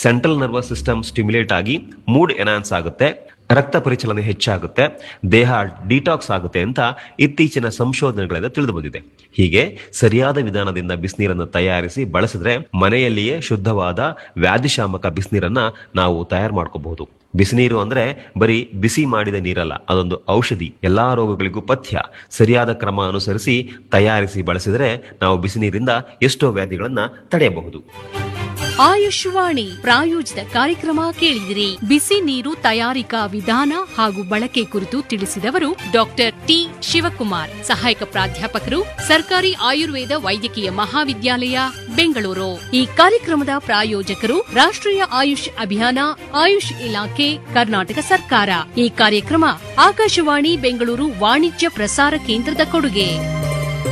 central nervous system stimulate ಆಗಿ mood enhance ಆಗುತ್ತೆ ರಕ್ತ ಪರಿಚಲನೆ ಹೆಚ್ಚಾಗುತ್ತೆ ದೇಹ ಡಿಟಾಕ್ಸ್ ಆಗುತ್ತೆ ಅಂತ ಇತ್ತೀಚಿನ ಸಂಶೋಧನೆಗಳಿಂದ ತಿಳಿದು ಬಂದಿದೆ ಹೀಗೆ ಸರಿಯಾದ ವಿಧಾನದಿಂದ ಬಿಸಿನೀರನ್ನು ತಯಾರಿಸಿ ಬಳಸಿದ್ರೆ ಮನೆಯಲ್ಲಿಯೇ ಶುದ್ಧವಾದ ವ್ಯಾಧಿಶಾಮಕ ಬಿಸಿನೀರನ್ನ ನಾವು ತಯಾರು ಮಾಡ್ಕೋಬಹುದು ಬಿಸಿನೀರು ಅಂದ್ರೆ ಬರೀ ಬಿಸಿ ಮಾಡಿದ ನೀರಲ್ಲ ಅದೊಂದು ಔಷಧಿ ಎಲ್ಲಾ ರೋಗಗಳಿಗೂ ಪಥ್ಯ ಸರಿಯಾದ ಕ್ರಮ ಅನುಸರಿಸಿ ತಯಾರಿಸಿ ಬಳಸಿದರೆ ನಾವು ಬಿಸಿನೀರಿಂದ ಎಷ್ಟೋ ವ್ಯಾಧಿಗಳನ್ನ ತಡೆಯಬಹುದು ಆಯುಷ್ವಾಣಿ ಪ್ರಾಯೋಜಿತ ಕಾರ್ಯಕ್ರಮ ಕೇಳಿದಿರಿ ಬಿಸಿ ನೀರು ತಯಾರಿಕಾ ವಿಧಾನ ಹಾಗೂ ಬಳಕೆ ಕುರಿತು ತಿಳಿಸಿದವರು ಡಾಕ್ಟರ್ ಟಿ ಶಿವಕುಮಾರ್ ಸಹಾಯಕ ಪ್ರಾಧ್ಯಾಪಕರು ಸರ್ಕಾರಿ ಆಯುರ್ವೇದ ವೈದ್ಯಕೀಯ ಮಹಾವಿದ್ಯಾಲಯ ಬೆಂಗಳೂರು ಈ ಕಾರ್ಯಕ್ರಮದ ಪ್ರಾಯೋಜಕರು ರಾಷ್ಟ್ರೀಯ ಆಯುಷ್ ಅಭಿಯಾನ ಆಯುಷ್ ಇಲಾಖೆ ಕರ್ನಾಟಕ ಸರ್ಕಾರ ಈ ಕಾರ್ಯಕ್ರಮ ಆಕಾಶವಾಣಿ ಬೆಂಗಳೂರು ವಾಣಿಜ್ಯ ಪ್ರಸಾರ ಕೇಂದ್ರದ ಕೊಡುಗೆ